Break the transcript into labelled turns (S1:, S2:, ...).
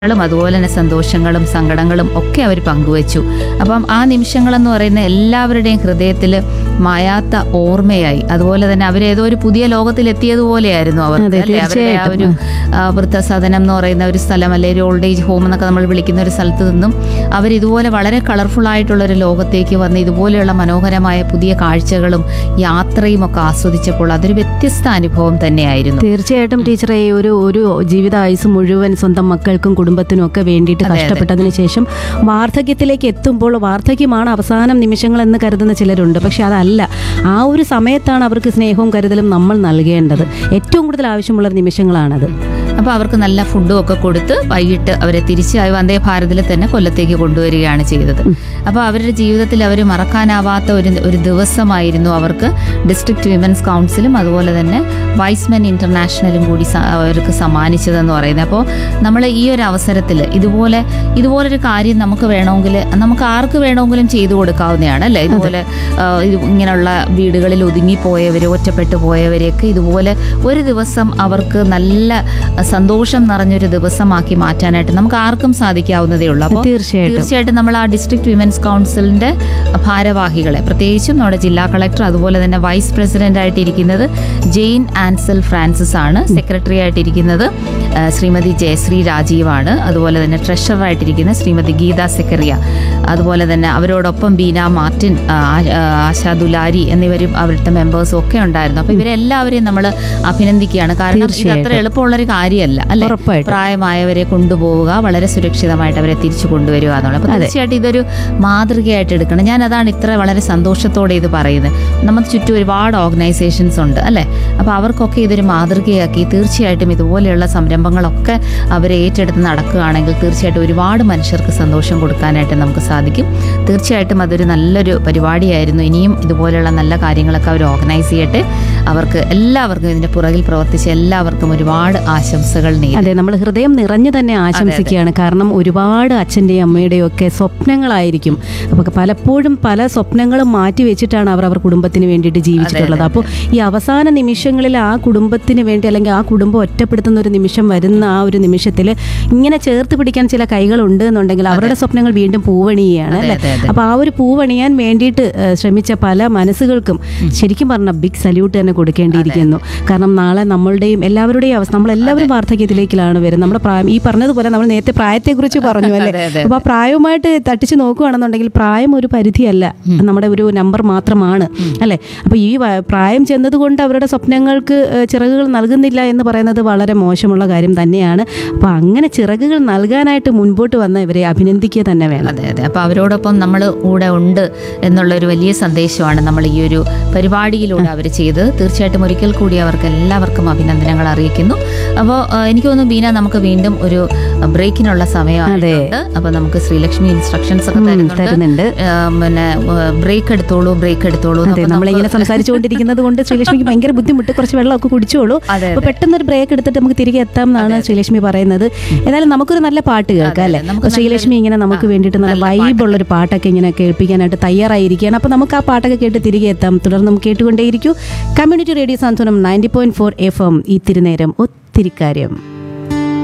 S1: ങ്ങളും അതുപോലെ തന്നെ സന്തോഷങ്ങളും സങ്കടങ്ങളും ഒക്കെ അവർ പങ്കുവച്ചു അപ്പം ആ നിമിഷങ്ങളെന്ന് പറയുന്ന എല്ലാവരുടെയും ഹൃദയത്തിൽ മായാത്ത ഓർമ്മയായി അതുപോലെ തന്നെ അവരേതോ ഒരു പുതിയ ലോകത്തിലെത്തിയതുപോലെയായിരുന്നു അവർ
S2: അതെ,
S1: അല്ലേ? അവരുടെ ആ ഒരു
S2: തീർച്ചയായിട്ടും.
S1: ആ, വൃദ്ധസദനം എന്ന് പറയുന്ന ഒരു സ്ഥലം അല്ലെ ഒരു ഓൾഡ് ഏജ് ഹോം എന്നൊക്കെ നമ്മൾ വിളിക്കുന്ന ഒരു സ്ഥലത്ത് നിന്നും അവർ ഇതുപോലെ വളരെ കളർഫുൾ ആയിട്ടുള്ള ഒരു ലോകത്തേക്ക് വന്ന് ഇതുപോലെയുള്ള മനോഹരമായ പുതിയ കാഴ്ചകളും യാത്രയും ഒക്കെ ആസ്വദിച്ചപ്പോൾ അതൊരു വ്യത്യസ്ത അനുഭവം തന്നെയായിരുന്നു
S2: തീർച്ചയായിട്ടും ടീച്ചറെ ഈ ഒരു ഒരു ജീവിതായുസ് മുഴുവൻ സ്വന്തം മക്കൾക്കും കുടുംബത്തിനും ഒക്കെ വേണ്ടിയിട്ട്
S1: അതെ, അതെ.
S2: കഷ്ടപ്പെട്ടതിന് ശേഷം വാർദ്ധക്യത്തിലേക്ക് എത്തുമ്പോൾ വാർദ്ധക്യമാണ് അവസാനം നിമിഷങ്ങൾ എന്ന് കരുതുന്ന ചിലരുണ്ട് പക്ഷെ അതല്ല ആ ഒരു സമയത്താണ് അവർക്ക് സ്നേഹവും കരുതലും നമ്മൾ നൽകേണ്ടത് ഏറ്റവും കൂടുതൽ ആവശ്യമുള്ള നിമിഷങ്ങളാണത്
S1: അപ്പോൾ അവർക്ക് നല്ല ഫുഡും ഒക്കെ കൊടുത്ത് വൈകിട്ട് അവരെ തിരിച്ച് ആ വന്ദേ ഭാരതിൽ തന്നെ കൊല്ലത്തേക്ക് കൊണ്ടുവരികയാണ് ചെയ്തത് അപ്പോൾ അവരുടെ ജീവിതത്തിൽ അവർ മറക്കാനാവാത്ത ഒരു ഒരു ദിവസമായിരുന്നു അവർക്ക് ഡിസ്ട്രിക്ട് വിമൻസ് കൗൺസിലും അതുപോലെ തന്നെ വൈസ്മെൻ ഇന്റർനാഷണലും കൂടി സ- അവർക്ക് സമ്മാനിച്ചതെന്ന് പറയുന്നത് അപ്പോൾ നമ്മൾ ഈ ഒരു അവസരത്തിൽ ഇതുപോലെ ഇതുപോലൊരു കാര്യം നമുക്ക് വേണമെങ്കിൽ നമുക്ക് ആർക്ക് വേണമെങ്കിലും ചെയ്തു കൊടുക്കാവുന്നതാണ് അല്ലേ ഇതുപോലെ ആ, ഇത് ഇങ്ങനെയുള്ള വീടുകളിൽ ഒതുങ്ങിപ്പോയവർ ഒറ്റപ്പെട്ടു പോയവരെയൊക്കെ ഇതുപോലെ ഒരു ദിവസം അവർക്ക് നല്ല സന്തോഷം നിറഞ്ഞൊരു ദിവസമാക്കി മാറ്റാനായിട്ട് നമുക്ക് ആർക്കും സാധിക്കാവുന്നതേ ഉള്ളൂ അപ്പോൾ
S2: തീർച്ചയായിട്ടും
S1: തീർച്ചയായിട്ടും നമ്മൾ ആ ഡിസ്ട്രിക്ട് വിമൻസ് കൗൺസിലിന്റെ ഭാരവാഹികളെ പ്രത്യേകിച്ചും നമ്മുടെ ജില്ലാ കളക്ടർ അതുപോലെ തന്നെ വൈസ് പ്രസിഡന്റ് ആയിട്ടിരിക്കുന്നത് ജെയിൻ ആൻസൽ ഫ്രാൻസിസ് ആണ് സെക്രട്ടറി ആയിട്ടിരിക്കുന്നത് ആ, ശ്രീമതി ജയശ്രീ രാജീവാണ് അതുപോലെ തന്നെ ട്രഷറർ ആയിട്ടിരിക്കുന്നത് ശ്രീമതി ഗീത സെക്കറിയ അതുപോലെ തന്നെ അവരോടൊപ്പം ബീന മാർട്ടിൻ ആ, ആ, ആശാ ദുലാരി എന്നിവരും അവരുടെ മെമ്പേഴ്സും ഒക്കെ ഉണ്ടായിരുന്നു അപ്പൊ ഇവരെല്ലാവരെയും നമ്മൾ അഭിനന്ദിക്കുകയാണ് കാരണം ഇത് അത്ര
S2: തീർച്ചയായിട്ടും.
S1: എളുപ്പമുള്ളൊരു കാര്യമല്ല അല്ലെ
S2: ഉറപ്പായിട്ടും.
S1: പ്രായമായവരെ കൊണ്ടുപോവുക വളരെ സുരക്ഷിതമായിട്ട് അവരെ തിരിച്ചു കൊണ്ടുവരിക എന്നുള്ളത് അപ്പോൾ തീർച്ചയായിട്ടും ഇതൊരു മാതൃകയായിട്ട് എടുക്കണം ഞാൻ അതാണ് ഇത്ര വളരെ സന്തോഷത്തോടെ ഇത് പറയുന്നത് നമുക്ക് ചുറ്റും ഒരുപാട് ഓർഗനൈസേഷൻസ് ഉണ്ട് അല്ലേ അപ്പോൾ അവർക്കൊക്കെ ഇതൊരു മാതൃകയാക്കി തീർച്ചയായിട്ടും ഇതുപോലെയുള്ള സംരംഭങ്ങളൊക്കെ അവരെ ഏറ്റെടുത്ത് നടക്കുകയാണെങ്കിൽ തീർച്ചയായിട്ടും ഒരുപാട് മനുഷ്യർക്ക് സന്തോഷം കൊടുക്കാനായിട്ട് നമുക്ക് സാധിക്കും തീർച്ചയായിട്ടും അതൊരു നല്ലൊരു പരിപാടിയായിരുന്നു ഇനിയും ഇതുപോലെയുള്ള നല്ല കാര്യങ്ങളൊക്കെ അവർ ഓർഗനൈസ് ചെയ്യട്ടെ അവർക്ക് എല്ലാവർക്കും ഇതിന്റെ പുറകിൽ പ്രവർത്തിച്ച എല്ലാവർക്കും ഒരുപാട് ആശംസകൾ നേടി
S2: അതെ നമ്മൾ ഹൃദയം നിറഞ്ഞു തന്നെ ആശംസിക്കുകയാണ് കാരണം ഒരുപാട് അച്ഛൻ്റെയും അമ്മയുടെയും ഒക്കെ സ്വപ്നങ്ങളായിരിക്കും അപ്പോൾ പലപ്പോഴും പല സ്വപ്നങ്ങളും മാറ്റി വെച്ചിട്ടാണ് അവർ അവർ കുടുംബത്തിന് വേണ്ടിയിട്ട് ജീവിച്ചിട്ടുള്ളത് അപ്പോൾ ഈ അവസാന നിമിഷങ്ങളിൽ ആ കുടുംബത്തിന് വേണ്ടി അല്ലെങ്കിൽ ആ കുടുംബം ഒറ്റപ്പെടുത്തുന്ന ഒരു നിമിഷം വരുന്ന ആ ഒരു നിമിഷത്തിൽ ഇങ്ങനെ ചേർത്ത് പിടിക്കാൻ ചില കൈകളുണ്ട് എന്നുണ്ടെങ്കിൽ അവരുടെ സ്വപ്നങ്ങൾ വീണ്ടും പൂവണിയാണ്
S1: അതെ,
S2: അല്ലേ
S1: അതെ, അതെ.
S2: അപ്പോൾ ആ ഒരു പൂവണിയാൻ വേണ്ടിയിട്ട് ഏഹ്, ശ്രമിച്ച പല മനസ്സുകൾക്കും ശരിക്കും പറഞ്ഞ ബിഗ് സല്യൂട്ട് തന്നെ കൊടുക്കേണ്ടിയിരിക്കുന്നു കാരണം നാളെ നമ്മളുടെയും എല്ലാവരുടെയും അവസ്ഥ നമ്മളെല്ലാവരും വാർദ്ധക്യത്തിലേക്കാണ് വരുന്നത് നമ്മുടെ പ്രായം ഈ പറഞ്ഞതുപോലെ നമ്മൾ നേരത്തെ പ്രായത്തെക്കുറിച്ച് പറഞ്ഞു അല്ലേ
S1: അതെ, അതെ,
S2: അപ്പോൾ ആ പ്രായവുമായിട്ട് തട്ടിച്ച് നോക്കുകയാണെന്നുണ്ടെങ്കിൽ പ്രായം ഒരു പരിധിയല്ല നമ്മുടെ ഒരു നമ്പർ മാത്രമാണ് അല്ലേ അപ്പോൾ ഈ വ- പ്രായം ചെന്നതുകൊണ്ട് അവരുടെ സ്വപ്നങ്ങൾക്ക് ഏഹ്, ചിറകുകൾ നൽകുന്നില്ല എന്ന് പറയുന്നത് വളരെ മോശമുള്ള കാര്യം തന്നെയാണ് അപ്പോൾ അങ്ങനെ ചിറകുകൾ നൽകാനായിട്ട് മുൻപോട്ട് വന്ന ഇവരെ അഭിനന്ദിക്കുക തന്നെ വേണം
S1: അതെ അതെ അപ്പോൾ അവരോടൊപ്പം നമ്മൾ കൂടെ ഉണ്ട് എന്നുള്ളൊരു വലിയ സന്ദേശമാണ് നമ്മൾ ഈ ഒരു പരിപാടിയിലൂടെ അവർ ചെയ്തത് തീർച്ചയായിട്ടും ഒരിക്കൽ കൂടി അവർക്ക് എല്ലാവർക്കും അഭിനന്ദനങ്ങൾ അറിയിക്കുന്നു അപ്പോൾ എനിക്ക് തോന്നുന്നു ബീന നമുക്ക് വീണ്ടും ഒരു ബ്രേക്കിനുള്ള സമയമാണ് അപ്പോൾ നമുക്ക് ശ്രീലക്ഷ്മി ഇൻസ്ട്രക്ഷൻസ് ഒക്കെ തരുന്നുണ്ട്
S2: തരുന്നുണ്ട്
S1: ആ, പിന്നെ ബ്രേക്ക് എടുത്തോളൂ ബ്രേക്ക് എടുത്തോളൂ
S2: അതെ
S1: എന്നൊക്കെ
S2: നമ്മളിങ്ങനെ സംസാരിച്ചുകൊണ്ടിരിക്കുന്നത് കൊണ്ട് ശ്രീലക്ഷ്മിക്ക് ഭയങ്കര ബുദ്ധിമുട്ട് കുറച്ച് വെള്ളമൊക്കെ കുടിച്ചോളൂ
S1: അതെ,
S2: അപ്പൊ പെട്ടെന്ന് ഒരു ബ്രേക്ക് എടുത്തിട്ട് നമുക്ക് തിരികെ എത്താം എന്നാണ് ശ്രീലക്ഷ്മി പറയുന്നത് ഏതായാലും നമുക്കൊരു നല്ല പാട്ട് കേൾക്കാം അല്ലേ
S1: നമുക്ക്
S2: അപ്പൊ ശ്രീലക്ഷ്മി ഇങ്ങനെ നമുക്ക് വേണ്ടിയിട്ട് നല്ല വൈബുള്ള ഒരു പാട്ടൊക്കെ ഇങ്ങനെ കേൾപ്പിക്കാനായിട്ട് തയ്യാറായിരിക്കുകയാണ് അപ്പൊ നമുക്ക് ആ പാട്ടൊക്കെ കേട്ട് തിരികെ എത്താം തുടർന്ന് നമുക്ക് കേട്ടുകൊണ്ടേയിരിക്കും community radio Santhwanam ninety point four F M ഈ തിരുനേരം ഒത്തിരി കാര്യം